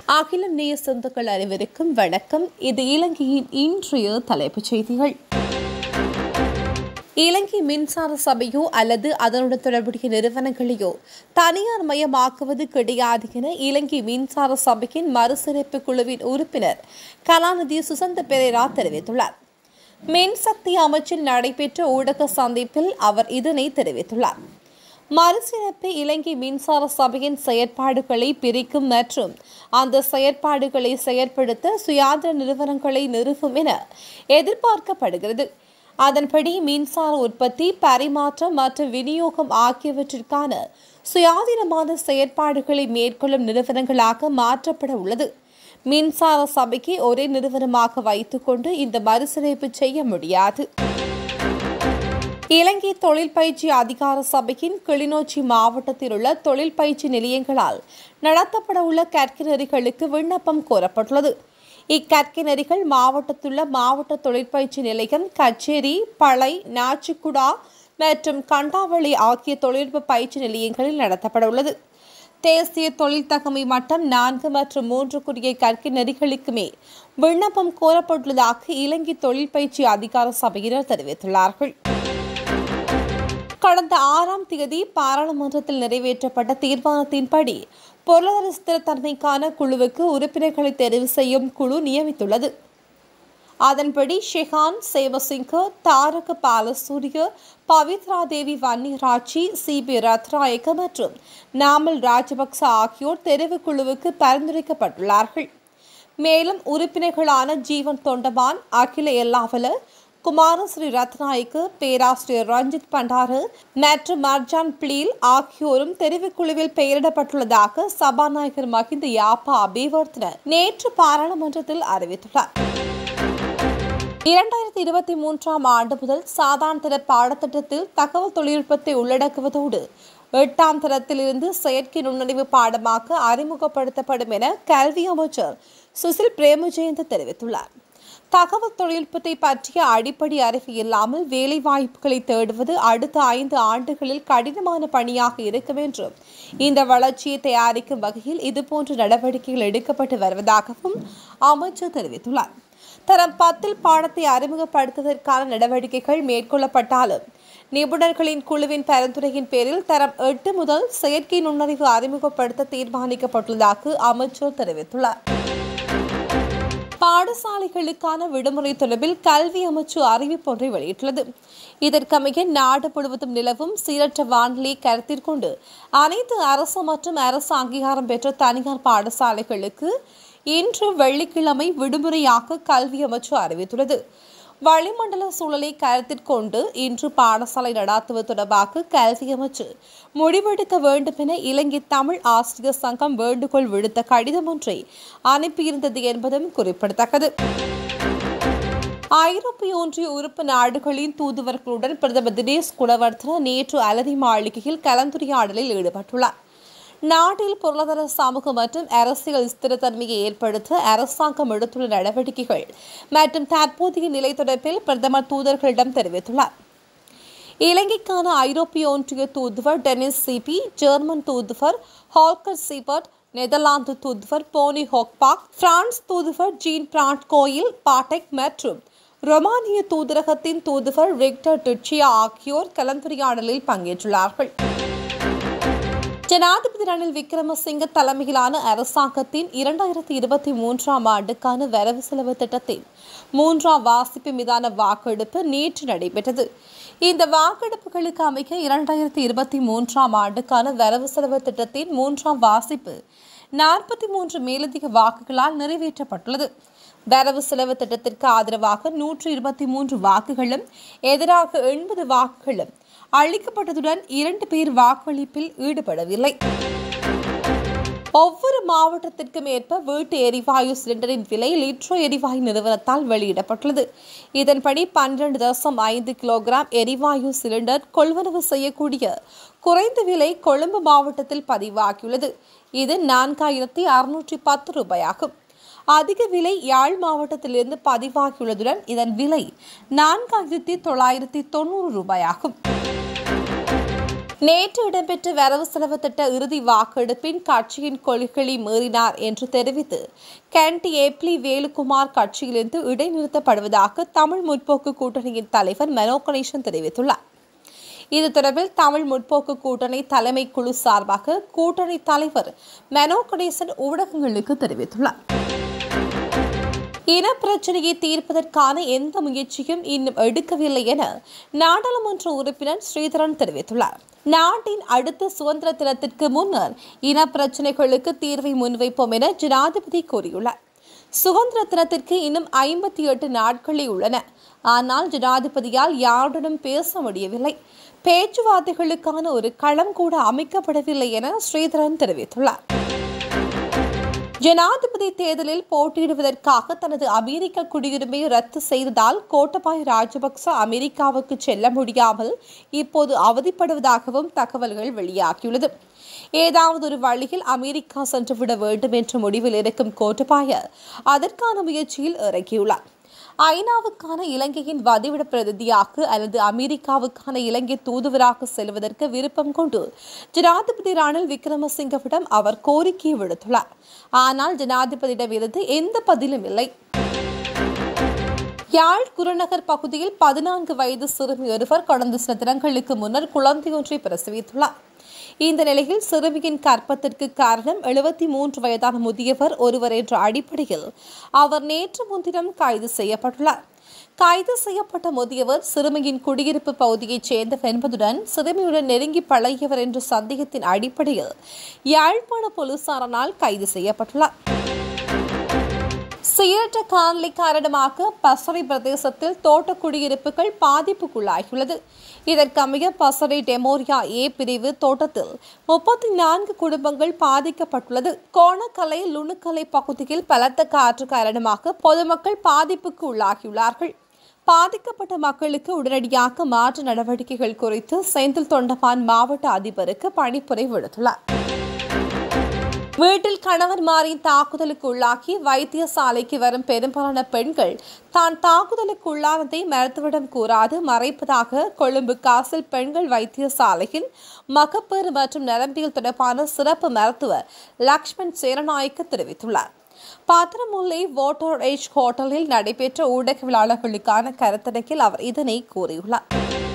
அகிலம் நேய சொந்தங்கள் அனைவருக்கும் வணக்கம் இது இலங்கையின் இன்றைய தலைப்புச் செய்திகள் இலங்கை மின்சார சபையோ அல்லது அதனுடன் தொடர்புடைய நிறுவனங்களையோ தனியார் மயமாக்குவது கிடையாது என இலங்கை மின்சார சபையின் மறுசீரமைப்பு குழுவின் உறுப்பினர் கலாநிதி சுசந்த பெரேரா தெரிவித்துள்ளார் மின்சக்தி அமைச்சில் நடைபெற்ற ஊடக சந்திப்பில் அவர் இதனை தெரிவித்துள்ளார் மறுசீரமைப்பு இலங்கை மின்சார சபையின் செயற்பாடுகளை பிரிக்கும் மற்றும் அந்த செயற்பாடுகளை செயற்படுத்த சுயாதீன நிறுவனங்களை நிறுவும் என எதிர்பார்க்கப்படுகிறது அதன்படி மின்சார உற்பத்தி பரிமாற்றம் மற்றும் விநியோகம் ஆகியவற்றிற்கான சுயாதீனமான செயற்பாடுகளை மேற்கொள்ளும் நிறுவனங்களாக மாற்றப்பட உள்ளது மின்சார சபைக்கு ஒரே நிறுவனமாக வைத்துக்கொண்டு இந்த மறுசீரமைப்பு செய்ய முடியாது இலங்கை தொழில் பயிற்சி அதிகார சபையின் கிளிநொச்சி மாவட்டத்தில் உள்ள தொழில் பயிற்சி நிலையங்களால் நடத்தப்பட உள்ள கற்கிணறிகளுக்கு விண்ணப்பம் கோரப்பட்டுள்ளது இக்கற்கிணறிகள் மாவட்டத்துள்ள மாவட்ட தொழிற்பயிற்சி நிலையம் கச்சேரி பளை நாச்சிக்குடா மற்றும் கண்டாவளி ஆகிய தொழில்நுட்ப பயிற்சி நிலையங்களில் நடத்தப்பட உள்ளது தேசிய தொழில் தகமை மட்டம் நான்கு மற்றும் மூன்று குறுகிய கற்கை நெறிகளுக்குமே விண்ணப்பம் கோரப்பட்டுள்ளதாக இலங்கை தொழில் பயிற்சி அதிகார சபையினர் தெரிவித்துள்ளார்கள் கடந்த ஆறாம் தேதி பாராளுமன்றத்தில் நிறைவேற்றப்பட்ட தீர்மானத்தின்படி பொருளாதார ஸ்திரத்தன்மைக்கான குழுவுக்கு உறுப்பினர்களை தெரிவு செய்யும் குழு நியமித்துள்ளது அதன்படி ஷெஹான் சேவசிங்க தாரக பாலசூரிய பவித்ரா தேவி வன்னிராட்சி சி பி ரத்நாயக்க மற்றும் நாமல் ராஜபக்ச ஆகியோர் தெரிவு குழுவுக்கு பரிந்துரைக்கப்பட்டுள்ளார்கள் மேலும் உறுப்பினர்களான ஜீவன் தொண்டமான் அகில எல்லாவல குமாரஸ்ரீ ரத்நாயக்கு பேராசிரியர் ரஞ்சித் பண்டாரு மற்றும் மர்ஜான் பிளீல் ஆகியோரும் தெரிவுக்குழுவில் பெயரிடப்பட்டுள்ளதாக சபாநாயகர் மஹிந்த யாப்பா அபிவர்த்தன நேற்று பாராளுமன்றத்தில் அறிவித்துள்ளார் இரண்டாயிரத்தி இருபத்தி மூன்றாம் ஆண்டு முதல் சாதாரண தர பாடத்திட்டத்தில் தகவல் தொழில்நுட்பத்தை உள்ளடக்குவதோடு எட்டாம் தரத்திலிருந்து செயற்கை நுண்ணறிவு பாடமாக அறிமுகப்படுத்தப்படும் என கல்வி அமைச்சர் சுசில் பிரேமஜெயந்த் தெரிவித்துள்ளார் தகவல் தொழில்நுட்பத்தை பற்றிய அடிப்படை அறிவு இல்லாமல் வேலை வாய்ப்புகளை தேடுவது அடுத்த ஐந்து ஆண்டுகளில் கடினமான பணியாக இருக்கும் என்றும் இந்த வளர்ச்சியை தயாரிக்கும் வகையில் இதுபோன்ற நடவடிக்கைகள் எடுக்கப்பட்டு வருவதாகவும் அமைச்சர் தெரிவித்துள்ளார் தரம் பத்தில் பாடத்தை அறிமுகப்படுத்துவதற்கான நடவடிக்கைகள் மேற்கொள்ளப்பட்டாலும் நிபுணர்களின் குழுவின் பரிந்துரையின் பேரில் தரம் எட்டு முதல் செயற்கை நுண்ணறிவு அறிமுகப்படுத்த தீர்மானிக்கப்பட்டுள்ளதாக அமைச்சர் தெரிவித்துள்ளார் பாடசாலைகளுக்கான விடுமுறை தொடர்பில் கல்வி அமைச்சு அறிவிப்பு ஒன்றை வெளியிட்டுள்ளது இதற்கமைய நாடு முழுவதும் நிலவும் சீரற்ற வானிலை கருத்தில் கொண்டு அனைத்து அரசு மற்றும் அரசு அங்கீகாரம் பெற்ற தனியார் பாடசாலைகளுக்கு இன்று வெள்ளிக்கிழமை விடுமுறையாக கல்வி அமைச்சு அறிவித்துள்ளது வளிமண்டல சூழலை கருத்தில் கொண்டு இன்று பாடசாலை நடாத்துவது தொடர்பாக கல்வி அமைச்சு முடிவெடுக்க வேண்டும் என இலங்கை தமிழ் ஆசிரியர் சங்கம் வேண்டுகோள் விடுத்த கடிதம் ஒன்றை அனுப்பியிருந்தது என்பதும் குறிப்பிடத்தக்கது ஐரோப்பிய ஒன்றிய உறுப்பு நாடுகளின் தூதுவர்களுடன் பிரதமர் தினேஷ் குணவர்தன நேற்று அலரி மாளிகையில் கலந்துரையாடலில் ஈடுபட்டுள்ளார் நாட்டில் பொருளாதார சமூக மற்றும் அரசியல் ஸ்திரத்தன்மையை ஏற்படுத்த அரசாங்கம் எடுத்துள்ள நடவடிக்கைகள் மற்றும் தற்போதைய நிலை தொடர்பில் பிரதமர் தூதர்களிடம் தெரிவித்துள்ளார் இலங்கைக்கான ஐரோப்பிய ஒன்றிய தூதுவர் டெனிஸ் சிபி ஜெர்மன் தூதுவர் ஹால்கர் சீபர்ட் நெதர்லாந்து தூதுவர் போனி ஹோக்பாக் பிரான்ஸ் தூதுவர் ஜீன் பிராண்ட் கோயில் பாட்டெக் மற்றும் ரொமானிய தூதரகத்தின் தூதுவர் விக்டர் டுச்சியா ஆகியோர் கலந்துரையாடலில் பங்கேற்றுள்ளார்கள் ஜனாதிபதி ரணில் விக்ரமசிங்க தலைமையிலான அரசாங்கத்தின் இரண்டாயிரத்தி இருபத்தி மூன்றாம் ஆண்டுக்கான வரவு செலவு திட்டத்தின் மூன்றாம் வாசிப்பு மீதான வாக்கெடுப்பு நேற்று நடைபெற்றது இந்த வாக்கெடுப்புகளுக்கு அமைக்க இரண்டாயிரத்தி இருபத்தி மூன்றாம் ஆண்டுக்கான வரவு செலவு திட்டத்தின் மூன்றாம் வாசிப்பு நாற்பத்தி மூன்று மேலதிக வாக்குகளால் நிறைவேற்றப்பட்டுள்ளது வரவு செலவு திட்டத்திற்கு ஆதரவாக நூற்று இருபத்தி மூன்று வாக்குகளும் எதிராக எண்பது வாக்குகளும் அளிக்கப்பட்டதுடன் இரண்டு பேர் வாக்களிப்பில் ஈடுபடவில்லை ஒவ்வொரு மாவட்டத்திற்கும் ஏற்ப வீட்டு எரிவாயு சிலிண்டரின் விலை லிட்ரோ எரிவாயு நிறுவனத்தால் வெளியிடப்பட்டுள்ளது இதன்படி பன்னிரண்டு தசம் ஐந்து கிலோகிராம் எரிவாயு சிலிண்டர் கொள்வனவு செய்யக்கூடிய குறைந்த விலை கொழும்பு மாவட்டத்தில் பதிவாகியுள்ளது இது நான்காயிரத்தி அறுநூற்றி பத்து ரூபாயாகும் அதிக விலை யாழ் மாவட்டத்திலிருந்து பதிவாகியுள்ளதுடன் இதன் விலை நான்காயிரத்தி தொள்ளாயிரத்தி தொண்ணூறு ரூபாயாகும் நேற்று இடம்பெற்ற வரவு செலவு திட்ட இறுதி வாக்கெடுப்பின் கட்சியின் கொள்கைகளை மீறினார் என்று தெரிவித்து கேண்டி ஏப்ளி வேலுக்குமார் கட்சியிலிருந்து இடைநிறுத்தப்படுவதாக தமிழ் முற்போக்கு கூட்டணியின் தலைவர் மனோ கணேசன் தெரிவித்துள்ளார் இது தொடர்பில் தமிழ் முற்போக்கு கூட்டணி தலைமை குழு சார்பாக கூட்டணி தலைவர் மனோ கணேசன் ஊடகங்களுக்கு தெரிவித்துள்ளார் இன பிரச்சனையை தீர்ப்பதற்கான எந்த முயற்சியும் இன்னும் எடுக்கவில்லை என நாடாளுமன்ற உறுப்பினர் ஸ்ரீதரன் தெரிவித்துள்ளார் நாட்டின் அடுத்த சுதந்திர தினத்திற்கு முன்னர் இன பிரச்சனைகளுக்கு தீர்வை முன்வைப்போம் என ஜனாதிபதி கூறியுள்ளார் சுதந்திர தினத்திற்கு இன்னும் ஐம்பத்தி எட்டு நாட்களே உள்ளன ஆனால் ஜனாதிபதியால் யாருடனும் பேச முடியவில்லை பேச்சுவார்த்தைகளுக்கான ஒரு களம் கூட அமைக்கப்படவில்லை என ஸ்ரீதரன் தெரிவித்துள்ளார் ஜனாதிபதி தேர்தலில் போட்டியிடுவதற்காக தனது அமெரிக்க குடியுரிமையை ரத்து செய்ததால் கோட்டபாய ராஜபக்ச அமெரிக்காவுக்கு செல்ல முடியாமல் இப்போது அவதிப்படுவதாகவும் தகவல்கள் வெளியாகியுள்ளது ஏதாவது ஒரு வழியில் அமெரிக்கா சென்றுவிட வேண்டும் என்ற முடிவில் இருக்கும் கோட்டபாய அதற்கான முயற்சியில் இறங்கியுள்ளார் ஐநாவுக்கான இலங்கையின் வதிவிட பிரதிநிதியாக அல்லது அமெரிக்காவுக்கான இலங்கை தூதுவராக செல்வதற்கு விருப்பம் கொண்டு ஜனாதிபதி ரணில் விக்ரமசிங்கவிடம் அவர் கோரிக்கை விடுத்துள்ளார் ஆனால் ஜனாதிபதியிடமிருந்து எந்த பதிலும் இல்லை யாழ் குருநகர் பகுதியில் பதினான்கு வயது சிறுமி ஒருவர் கடந்த சில தினங்களுக்கு முன்னர் குழந்தையொன்றை பிரசவித்துள்ளார் இந்த நிலையில் சிறுமியின் கற்பத்திற்கு காரணம் எழுபத்தி மூன்று வயதான முதியவர் ஒருவர் என்ற அடிப்படையில் அவர் நேற்று முன்தினம் கைது செய்யப்பட்டுள்ளார் கைது செய்யப்பட்ட முதியவர் சிறுமியின் குடியிருப்பு பகுதியைச் சேர்ந்தவர் என்பதுடன் சிறுமியுடன் நெருங்கி பழகியவர் என்ற சந்தேகத்தின் அடிப்படையில் யாழ்ப்பாண போலீசாரால் கைது செய்யப்பட்டுள்ளார் சீரற்ற காலநிலை காரணமாக பசறை பிரதேசத்தில் தோட்ட குடியிருப்புகள் பாதிப்புக்குள்ளாகியுள்ளது இதற்கமைய பசறை டெமோரியா ஏ பிரிவு தோட்டத்தில் முப்பத்தி நான்கு குடும்பங்கள் பாதிக்கப்பட்டுள்ளது கோணக்கலை லுணுக்கலை பகுதியில் பலத்த காற்று காரணமாக பொதுமக்கள் பாதிப்புக்கு உள்ளாகியுள்ளார்கள் பாதிக்கப்பட்ட மக்களுக்கு உடனடியாக மாற்று நடவடிக்கைகள் குறித்து செந்தில் தொண்டமான் மாவட்ட அதிபருக்கு பணிப்புரை விடுத்துள்ளார் வீட்டில் கணவன்மாரின் தாக்குதலுக்கு உள்ளாகி வைத்தியசாலைக்கு வரும் பெரும்பாலான பெண்கள் தான் தாக்குதலுக்கு உள்ளானதை மருத்துவரிடம் கூறாது மறைப்பதாக கொழும்பு காசில் பெண்கள் வைத்தியசாலையில் மகப்பேறு மற்றும் நரம்பியல் தொடர்பான சிறப்பு மருத்துவர் லக்ஷ்மண் சேரநாயக்க தெரிவித்துள்ளார் பாத்திரமுல்லை வாட்டர் ஏஜ் ஹோட்டலில் நடைபெற்ற ஊடகவியலாளர்களுக்கான கருத்தரங்கில் அவர் இதனை கூறியுள்ளார்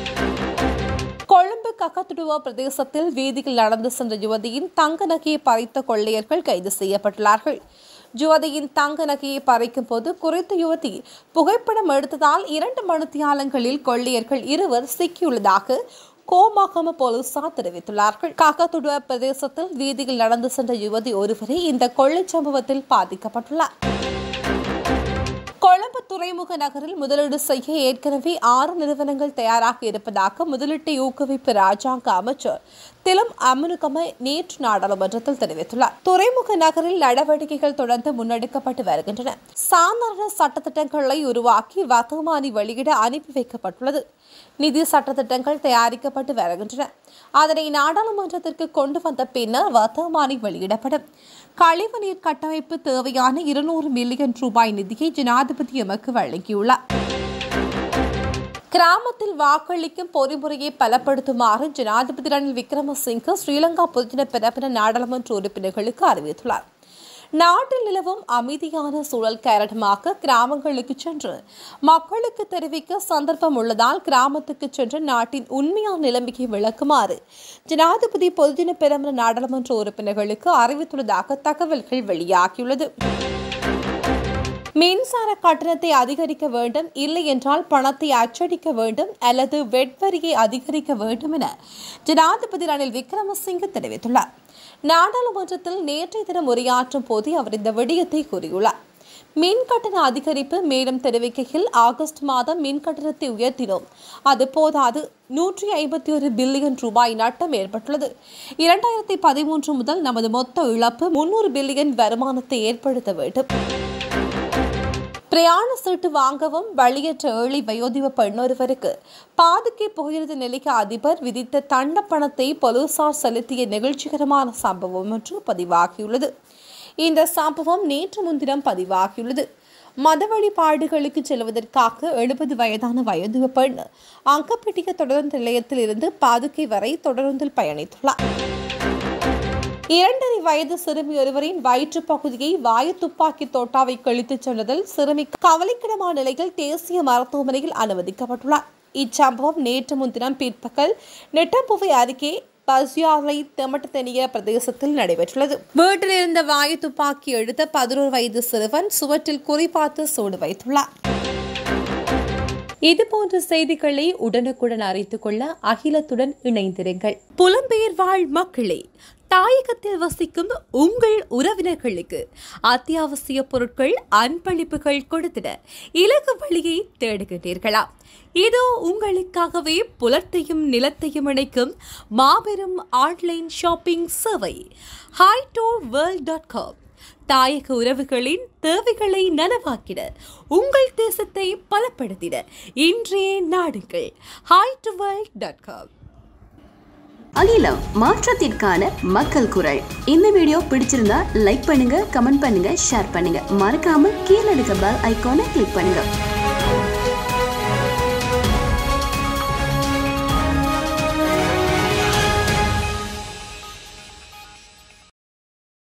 கொழும்பு கக்கத்துடுவா பிரதேசத்தில் வீதியில் நடந்து சென்ற யுவதியின் தங்க நகையை பறித்த கொள்ளையர்கள் கைது செய்யப்பட்டுள்ளார்கள் யுவதியின் தங்க நகையை பறிக்கும் போது குறித்த யுவதி புகைப்படம் எடுத்ததால் இரண்டு மணித்தியாலங்களில் கொள்ளையர்கள் இருவர் சிக்கியுள்ளதாக கோமாகம போலீசார் தெரிவித்துள்ளார்கள் காக்கத்துடுவ பிரதேசத்தில் வீதியில் நடந்து சென்ற யுவதி ஒருவரே இந்த கொள்ளை சம்பவத்தில் பாதிக்கப்பட்டுள்ளார் கொழும்பு துறைமுக நகரில் முதலீடு செய்ய ஏற்கனவே ஆறு நிறுவனங்கள் தயாராக இருப்பதாக முதலீட்டை ஊக்குவிப்பு ராஜாங்க அமைச்சர் திலம் அமுனுகம நேற்று நாடாளுமன்றத்தில் தெரிவித்துள்ளார் துறைமுக நகரில் நடவடிக்கைகள் தொடர்ந்து முன்னெடுக்கப்பட்டு வருகின்றன சாதாரண சட்டத்திட்டங்களை உருவாக்கி வர்த்தமானி வெளியிட அனுப்பி வைக்கப்பட்டுள்ளது நிதி சட்டத்திட்டங்கள் தயாரிக்கப்பட்டு வருகின்றன அதனை நாடாளுமன்றத்திற்கு கொண்டு வந்த பின்னர் வர்த்தமானி வெளியிடப்படும் கழிவுநீர் கட்டமைப்பு தேவையான இருநூறு மில்லியன் ரூபாய் நிதியை ஜனாதிபதி எமக்கு வழங்கியுள்ளார் கிராமத்தில் வாக்களிக்கும் பொறிமுறையை பலப்படுத்துமாறு ஜனாதிபதி ரணில் விக்ரமசிங்க ஸ்ரீலங்கா பொதுஜன பிறப்பின நாடாளுமன்ற உறுப்பினர்களுக்கு அறிவித்துள்ளார் நாட்டில் நிலவும் அமைதியான சூழல் காரணமாக கிராமங்களுக்கு சென்று மக்களுக்கு தெரிவிக்க சந்தர்ப்பம் உள்ளதால் கிராமத்துக்கு சென்று நாட்டின் உண்மையான நிலைமையை விளக்குமாறு ஜனாதிபதி பொதுஜன பெருமன நாடாளுமன்ற உறுப்பினர்களுக்கு அறிவித்துள்ளதாக தகவல்கள் வெளியாகியுள்ளது மின்சார கட்டணத்தை அதிகரிக்க வேண்டும் இல்லை என்றால் பணத்தை அச்சடிக்க வேண்டும் அல்லது வெட்வரியை அதிகரிக்க வேண்டும் என ஜனாதிபதி ரணில் விக்ரமசிங்க தெரிவித்துள்ளார் நாடாளுமன்றத்தில் நேற்றைய தினம் உரையாற்றும் போது அவர் இந்த விடயத்தை கூறியுள்ளார் மின் கட்டண அதிகரிப்பு மேலும் தெரிவிக்கையில் ஆகஸ்ட் மாதம் மின் கட்டணத்தை உயர்த்தினோம் அது போதாது நூற்றி ஐம்பத்தி ஒரு பில்லியன் ரூபாய் நட்டம் ஏற்பட்டுள்ளது இரண்டாயிரத்தி பதிமூன்று முதல் நமது மொத்த இழப்பு முன்னூறு பில்லியன் வருமானத்தை ஏற்படுத்த வேண்டும் பிரயாண சீட்டு வாங்கவும் வழியற்ற ஏழை வயோதிப பெண்ணொருவருக்கு பாதுகை புகையிரத நிலைய அதிபர் விதித்த தண்ட பணத்தை போலீசார் செலுத்திய நிகழ்ச்சிகரமான சம்பவம் ஒன்று பதிவாகியுள்ளது இந்த சம்பவம் நேற்று முன்தினம் பதிவாகியுள்ளது மத வழிபாடுகளுக்கு செல்வதற்காக எழுபது வயதான வயது பெண் அங்கப்பிட்டிய தொடருந்து நிலையத்தில் இருந்து பாதுகை வரை தொடருந்தில் பயணித்துள்ளார் இரண்டரை வயது சிறுமி ஒருவரின் வயிற்றுப் பகுதியை வாயு துப்பாக்கி தோட்டாவை கழித்துச் சென்றதில் சிறுமி கவலைக்கிடமான நிலையில் தேசிய மருத்துவமனையில் அனுமதிக்கப்பட்டுள்ளார் இச்சம்பவம் நேற்று முன்தினம் பிற்பகல் நெட்டம்புவை அருகே பசியாலை தெமட்டத்தெனிய பிரதேசத்தில் நடைபெற்றுள்ளது வீட்டில் இருந்த வாயு துப்பாக்கி எடுத்த பதினோரு வயது சிறுவன் சுவற்றில் குறிபார்த்து சூடு வைத்துள்ளார் இதுபோன்ற செய்திகளை உடனுக்குடன் அறிந்து கொள்ள அகிலத்துடன் இணைந்திருங்கள் புலம்பெயர் வாழ் மக்களே தாயகத்தில் வசிக்கும் உங்கள் உறவினர்களுக்கு அத்தியாவசிய பொருட்கள் அன்பளிப்புகள் கொடுத்திட இலகு வழியை தேடுகின்றீர்களா இதோ உங்களுக்காகவே புலத்தையும் நிலத்தையும் இணைக்கும் மாபெரும் ஆன்லைன் ஷாப்பிங் சேவை ஹைடோ வேர்ல்ட் டாட் காம் தாயக உறவுகளின் தேவைகளை நனவாக்கிட உங்கள் தேசத்தை பலப்படுத்திட இன்றைய நாடுகள் ஹைட் டாட் காம் அகிலம் மாற்றத்திற்கான மக்கள் குரல் இந்த வீடியோ பிடிச்சிருந்தா லைக் பண்ணுங்க கமெண்ட் பண்ணுங்க ஷேர் பண்ணுங்க மறக்காம கீழே இருக்க பெல் ஐகானை கிளிக் பண்ணுங்க